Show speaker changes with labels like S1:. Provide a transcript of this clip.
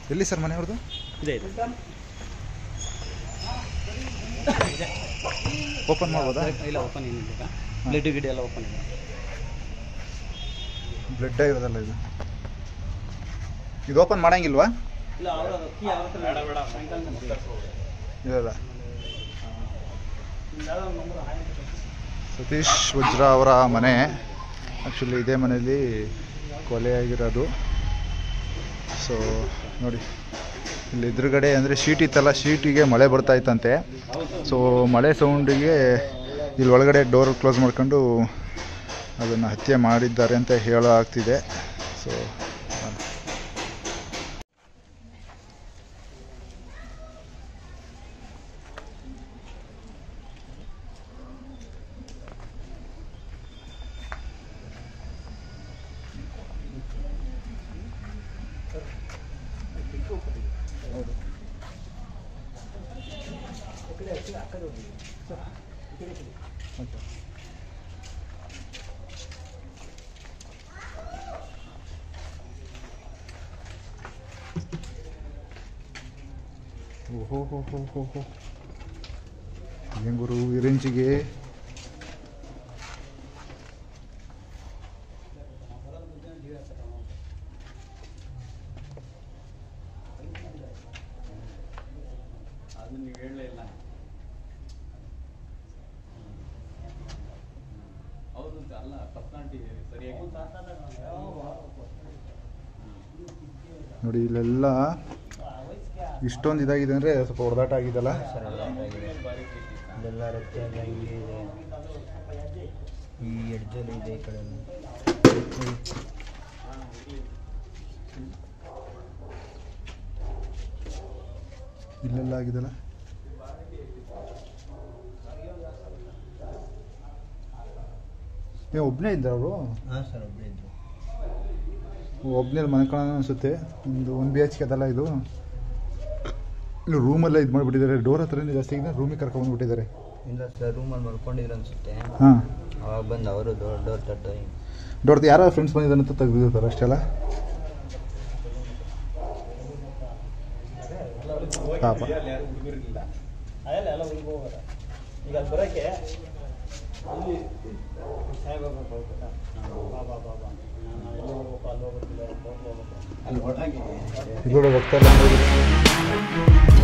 S1: ಎಲ್ಲಿ ಸರ್ ಮನೆ ಅವ್ರದ್ದು
S2: ಇದೆ ಇದೆ
S1: ಓಪನ್ ಮಾಡ್ಬೋದಾ
S2: ಇಲ್ಲ ಓಪನ್ ಏನಿಲ್ಲ ಬ್ಲಡ್ ಗಿಡ್ ಎಲ್ಲ ಓಪನ್ ಇದೆ
S1: ಬ್ಲಡ್ ಇರೋದಲ್ಲ ಇದು ಇದು ಓಪನ್ ಮಾಡಂಗಿಲ್ವಾ
S2: ಇಲ್ಲ ಅವರು ಕೀ ಅವ್ರ ಹತ್ರ ಬೇಡ ಬೇಡ ಸಾಯಂಕಾಲ
S1: ಇಲ್ಲ ಸತೀಶ್ ವಜ್ರ ಅವರ ಮನೆ ಆ್ಯಕ್ಚುಲಿ ಇದೇ ಮನೆಯಲ್ಲಿ ಕೊಲೆಯಾಗಿರೋದು ಸೊ ನೋಡಿ ಇಲ್ಲಿ ಎದುರುಗಡೆ ಅಂದರೆ ಶೀಟ್ ಇತ್ತಲ್ಲ ಶೀಟಿಗೆ ಮಳೆ ಬರ್ತಾ ಇತ್ತಂತೆ ಸೊ ಮಳೆ ಸೌಂಡಿಗೆ ಇಲ್ಲಿ ಒಳಗಡೆ ಡೋರ್ ಕ್ಲೋಸ್ ಮಾಡ್ಕೊಂಡು ಅದನ್ನು ಹತ್ಯೆ ಮಾಡಿದ್ದಾರೆ ಅಂತ ಹೇಳಾಗ್ತಿದೆ ಸೊ ಓಹೋ ಹೋ ಹೋ ಹೋ ಹೋ ಏನ್ ಗುರು ಈ ರೇಂಜಿಗೆ
S2: ಅದನ್ನ ನೀವು ಹೇಳಲೇ ಇಲ್ಲ ಹೌದು ಅಂತ ಅಲ್ಲ ಪರ್ಸನಾಲಿಟಿ ಸರಿಯಾಗಿ
S1: ನೋಡಿ ಇಲ್ಲೆಲ್ಲ ಇಷ್ಟೊಂದು ಇದಾಗಿದೆ ಅಂದರೆ ಸ್ವಲ್ಪ ಹೊಡೆದಾಟ ಆಗಿದೆಲ್ಲ
S3: ಇದೆಲ್ಲ ರಕ್ತ ಎಲ್ಲ ಇಲ್ಲಿ ಇದೆ ಈ ಎಡ್ಜಲ್ಲಿ ಇದೆ ಈ ಕಡೆ ಎಲ್ಲ.
S1: ಇಲ್ಲೆಲ್ಲ ಆಗಿದೆಲ್ಲ ಏ ಒಬ್ಬನೇ ಇದ್ದ ಅವರು
S3: ಹಾಂ ಸರ್ ಒಬ್ಬರೇ ಇದ್ರು
S1: ಒಬ್ಬನೇ ಮನ್ಕೊಳ್ಳೋಣ ಅನಿಸುತ್ತೆ ಒಂದು ಒಂದು ಬಿ ಎಚ್ ಕೆ ಅದಲ್ಲ ಇದು ಇಲ್ಲಿ ರೂಮೆಲ್ಲ ಇದು ಮಾಡಿಬಿಟ್ಟಿದ್ದಾರೆ ಡೋರ್ ಹತ್ರನೇ ಜಾಸ್ತಿ ಇದೆ ರೂಮಿಗೆ ಕರ್ಕೊಂಡ್ಬಿಟ್ಟಿದ್ದಾರೆ
S3: ಇಲ್ಲ ಸರ್ ರೂಮಲ್ಲಿ ಮಲ್ಕೊಂಡಿದ್ರು ಅನ್ಸುತ್ತೆ
S1: ಹಾಂ
S3: ಅವಾಗ ಬಂದು ಅವರು ಡೋರ್ ಡೋರ್ ತಟ್ಟು
S1: ಡೋರ್ ಯಾರೋ ಫ್ರೆಂಡ್ಸ್ ಬಂದಿದ್ದಾರೆ ಅಂತ ತೆಗೆದಿರ್ತಾರೆ ಅಷ್ಟೆಲ್ಲ ಪಾಪ
S2: ಯಾರು ಹುಡುಗರಿಲ್ಲ ಅದೆಲ್ಲ ಎಲ್ಲ ಹುಡುಗ ಹೋಗೋದ ಈಗ ಅಲ್ಲಿ ಬರೋಕ್ಕೆ ಅಲ್ಲಿ ಸಾಹೇಬಾಬಾ ಹೋಗ್ಬೇಕಾ ಬಾ ಬಾ ಬಾ ಬಾ ನಾನು ಎಲ್ಲಿ ಹೋಗ್ಬೇಕು ಅಲ್ಲಿ ಹೋಗ್ಬೇಕಿಲ್ಲ ಹೋಗ್ಬೇಕು ಅಲ್ಲಿ ಒಳಗೆ
S1: ಇದು ಹೋಗ್ತಾ ಇಲ್ಲ